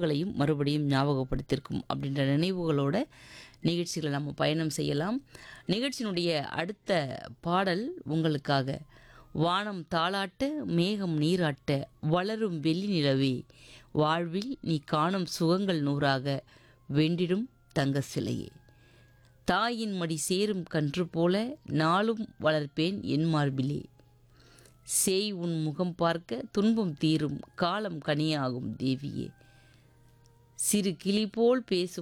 நினைவுகளையும் மறுபடியும் ஞாபகப்படுத்தியிருக்கும் அப்படின்ற நினைவுகளோட நிகழ்ச்சிகளை நம்ம பயணம் செய்யலாம் நிகழ்ச்சியினுடைய அடுத்த பாடல் உங்களுக்காக வானம் தாளாட்ட மேகம் நீராட்ட வளரும் வெள்ளி நிலவே வாழ்வில் நீ காணும் சுகங்கள் நூறாக வெண்டிடும் தங்க சிலையே தாயின் மடி சேரும் கன்று போல நாளும் வளர்ப்பேன் என் மார்பிலே சேய் உன் முகம் பார்க்க துன்பம் தீரும் காலம் கனியாகும் தேவியே சிறு கிளி போல் பேசும்